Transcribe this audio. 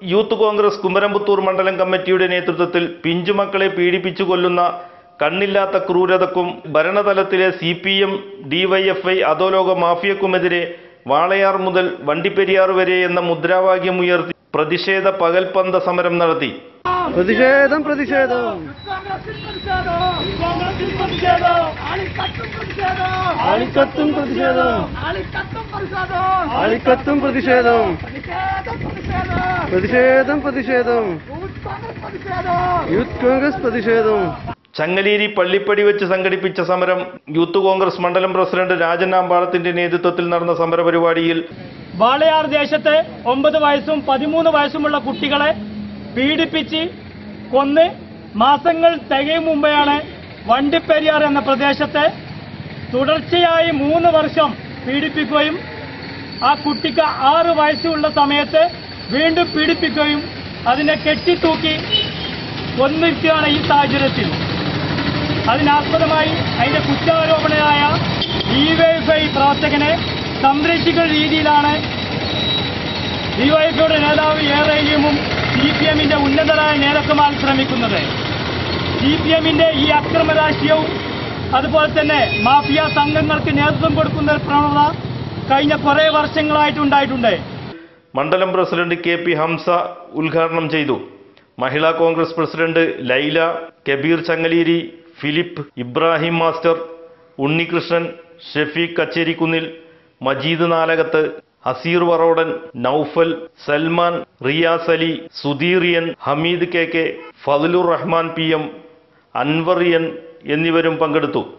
youth Congress Kumaramputhur മണ്ഡലം കമ്മിറ്റിയുടെ നേതൃത്വത്തിൽ പിഞ്ചുമക്കളെ പീഡിപ്പിച്ചു കൊല്ലുന്ന കണ്ണില്ലാത്ത ക്രൂരതക്കും ഭരണതലത്തിലെ സി പി എം ഡിവൈഎഫ്ഐ അധോലോക മാഫിയക്കുമെതിരെ വാളയാർ മുതൽ വണ്ടിപ്പെരിയാർ വരെ എന്ന മുദ്രാവാക്യം ഉയർത്തി പ്രതിഷേധ പകൽപന്ത സമരം നടത്തി പ്രതിഷേധം പ്രതിഷേധം കോൺഗ്രസിൽ പ്രതിഷേധം ആളിക്കത്തും പ്രതിഷേധം ആളിക്കത്തും പ്രതിഷേധം ആളിക്കത്തും പ്രതിഷേധം ആളിക്കത്തും പ്രതിഷേധം പ്രതിഷേധം പ്രതിഷേധം പ്രതിഷേധം പ്രതിഷേധം യൂത്ത് കോൺഗ്രസ് പ്രതിഷേധം യൂത്ത് കോൺഗ്രസ് പ്രതിഷേധം ചങ്ങലേരി പള്ളിപ്പടി വെച്ച് സംഘടിപ്പിച്ച സമരം യൂത്ത് കോൺഗ്രസ് മണ്ഡലം പ്രസിഡന്റ് രാജൻ ആമ്പാളത്തിന്റെ നേതൃത്വത്തിൽ നടന്ന സമരപരിപാടിയിൽ വാളയാർ ദേശത്ത് ഒമ്പത് വയസ്സും പതിമൂന്ന് വയസ്സുമുള്ള കുട്ടികളെ പീഡിപ്പിച്ച് കൊന്ന് മാസങ്ങൾ തികയും മുമ്പെയാണ് വണ്ടിപ്പെരിയാർ എന്ന പ്രദേശത്തെ തുടർച്ചയായി മൂന്ന് വർഷം പീഡിപ്പിക്കുകയും ആ കുട്ടിക്ക് ആറ് വയസ്സുള്ള സമയത്ത് വീണ്ടും പീഡിപ്പിക്കുകയും അതിനെ കെട്ടിത്തൂക്കി കൊന്നിരിക്കുകയാണ് ഈ സാഹചര്യത്തിൽ അതിനാസ്പദമായി അതിന്റെ കുറ്റാരോപണയായ ഡിവൈഎഫ്ഐ പ്രവർത്തകനെ സംരക്ഷിക്കുന്ന രീതിയിലാണ് ഡിവൈഎഫ്ഐയുടെ നേതാവ് എ റഹീമും സി പി എമ്മിന്റെ ഉന്നതരായ നേതാക്കന്മാർ ശ്രമിക്കുന്നത് സി പി എമ്മിന്റെ ഈ അക്രമരാഷ്ട്രീയവും അതുപോലെ തന്നെ മാഫിയ സംഘങ്ങൾക്ക് നേതൃത്വം കൊടുക്കുന്ന ഒരു പ്രവണത കഴിഞ്ഞ കുറേ വർഷങ്ങളായിട്ടുണ്ടായിട്ടുണ്ട് മണ്ഡലം പ്രസിഡന്റ് കെ പി ഹംസ ഉദ്ഘാടനം ചെയ്തു Mahila Congress president Laila Kabeer Changaleri Philip Ibrahim master Unnikrishnan Shefeeq Kacherikunnil Majeed Nalakath Haseer Varodan Noufal Salman Riyas Ali Sudheerian Hameed K K Fathilur Rahman P M Anwarian എന്നിവരും പങ്കെടുത്തു